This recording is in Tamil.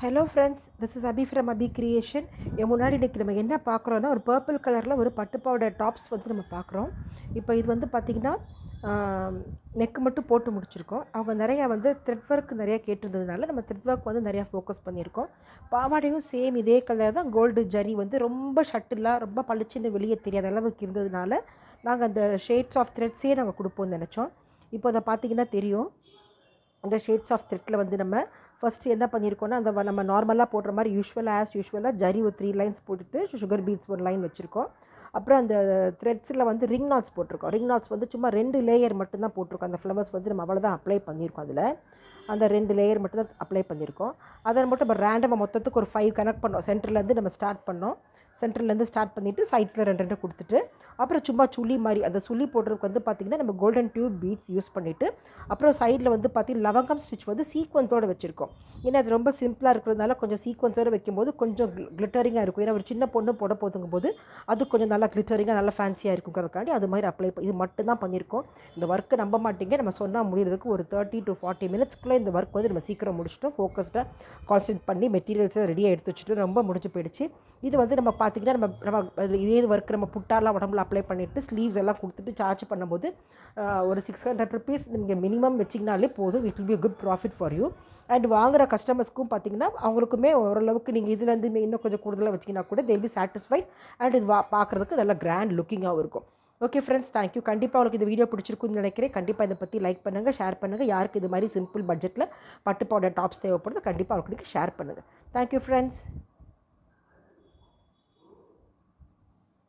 hello friends this is Abhi from Abhi creation என் முன்னாடி இன்றைக்கி நம்ம என்ன பார்க்குறோன்னா ஒரு பர்பிள் கலரில் ஒரு பட்டுப்பாவோட டாப்ஸ் வந்து நம்ம பார்க்குறோம் இப்போ இது வந்து பார்த்திங்கன்னா நெக்கு மட்டும் போட்டு முடிச்சிருக்கோம் அவங்க நிறையா வந்து த்ரெட் ஒர்க் நிறையா கேட்டிருந்ததுனால நம்ம த்ரெட் ஒர்க் வந்து நிறையா ஃபோக்கஸ் பண்ணியிருக்கோம் பாவாடையும் சேம் இதே கலர் தான் கோல்டு ஜரி வந்து ரொம்ப ஷட்டிலாக ரொம்ப பளிச்சுன்னு வெளியே தெரியாத அளவுக்கு இருந்ததுனால நாங்கள் அந்த ஷேட்ஸ் ஆஃப் த்ரெட்ஸே நாங்கள் கொடுப்போம்னு நினச்சோம் இப்போ அதை பார்த்தீங்கன்னா தெரியும் அந்த ஷேட்ஸ் ஆஃப் த்ரெட்டில் வந்து நம்ம ஃபஸ்ட்டு என்ன பண்ணியிருக்கோன்னா அந்த வ- நம்ம நார்மலாக போடுற மாதிரி யூஸ்வலாக ஆஸ் யூஸ்வலாக ஜரி ஒரு த்ரீ லைன்ஸ் போட்டுட்டு சுகர் பீட்ஸ் ஒரு லைன் வச்சுருக்கோம் அப்புறம் அந்த த்ரெட்ஸில் வந்து ரிங் நாட்ஸ் போட்டிருக்கோம் ரிங் நாட்ஸ் வந்து சும்மா ரெண்டு லேயர் மட்டும்தான் போட்டிருக்கோம் அந்த ஃப்ளவர்ஸ் வந்து நம்ம அவ்வளோதான் அப்ளை பண்ணியிருக்கோம் அதில் அந்த ரெண்டு லேயர் மட்டும் தான் அப்ளை பண்ணியிருக்கோம் அதை மட்டும் நம்ம ரேண்டமாக மொத்தத்துக்கு ஒரு ஃபைவ் கனெக்ட் பண்ணோம் சென்டர்லேருந்து நம்ம ஸ்டார்ட் பண்ணோம் சென்டர்லேருந்து ஸ்டார்ட் பண்ணிவிட்டு சைட்ஸில் ரெண்டு ரெண்டு கொடுத்துட்டு அப்புறம் சும்மா சுள்ளி மாதிரி அந்த சுள்ளி போடுறதுக்கு வந்து பார்த்திங்கன்னா நம்ம கோல்டன் டியூப் பீட்ஸ் யூஸ் பண்ணிவிட்டு அப்புறம் சைடில் வந்து பார்த்திங்கன்னா லவங்கம் ஸ்டிச் வந்து சீக்வன்ஸோடு வச்சுருக்கோம் ஏன்னா அது ரொம்ப சிம்பிளாக இருக்கிறதுனால கொஞ்சம் சீக்வன்ஸோடு வைக்கும்போது கொஞ்சம் கிளிட்டரிங்காக இருக்கும் ஏன்னா ஒரு சின்ன பொண்ணு போட போதுங்கும் போது அது கொஞ்சம் நல்லா கிளிட்டரிங்காக நல்லா ஃபேன்சியாக இருக்குங்கிறதுக்காண்டி அது மாதிரி அப்ளை இது மட்டும் தான் பண்ணியிருக்கோம் இந்த ஒர்க்கு நம்ப மாட்டீங்க நம்ம சொன்னால் முடியறதுக்கு ஒரு தேர்ட்டி டு ஃபார்ட்டி மினிட்ஸ்க்குள்ளே இந்த ஒர்க் வந்து நம்ம சீக்கிரம் முடிச்சிட்டோம் ஃபோக்கஸ்டாக கான்சன்ட்ரேட் பண்ணி மெட்டீரியல்ஸை ரெடியாக எடுத்து வச்சுட்டு ரொம்ப முடிஞ்சு போயிடுச்சு இது வந்து நம்ம பார்த்திங்கன்னா நம்ம நம்ம அதுல இதே ஒர்க் நம்ம புட்டாலாம் உடம்புல அப்ளை பண்ணிவிட்டு ஸ்லீவ்ஸ் எல்லாம் கொடுத்துட்டு சார்ஜ் பண்ணும்போது ஆஹ், ஒரு சிக்ஸ் ஹண்ட்ரட் ருபீஸ் நீங்கள் மினிமம் வச்சிங்கனாலே போதும் it will be good profit for you and வாங்குற கஸ்டமர்ஸ்க்கும் பார்த்தீங்கன்னா அவங்களுக்குமே ஓரளவுக்கு நீங்கள் இதுலேருந்து இன்னும் கொஞ்சம் கூடுதலாக வச்சிங்கன்னா கூட தேல் பி சாட்டிஸ்ஃபைட் அண்ட் இது வா பார்க்குறதுக்கு நல்ல கிராண்ட் லுக்கிங்காகவும் இருக்கும் ஓகே ஃப்ரெண்ட்ஸ் தேங்க்யூ கண்டிப்பாக உங்களுக்கு இந்த வீடியோ பிடிச்சிருக்குன்னு நினைக்கிறேன் கண்டிப்பாக இதை பற்றி லைக் பண்ணுங்கள் ஷேர் பண்ணுங்கள் யாருக்கு இது மாதிரி சிம்பிள் பட்ஜெட்டில் பட்டு பவுடர் டாப்ஸ் தேவைப்படுது கண்டிப்பாக அவங்களுக்கு ஷேர் பண்ணுங்கள் தேங்க்யூ ஃப்ரெண்ட்ஸ்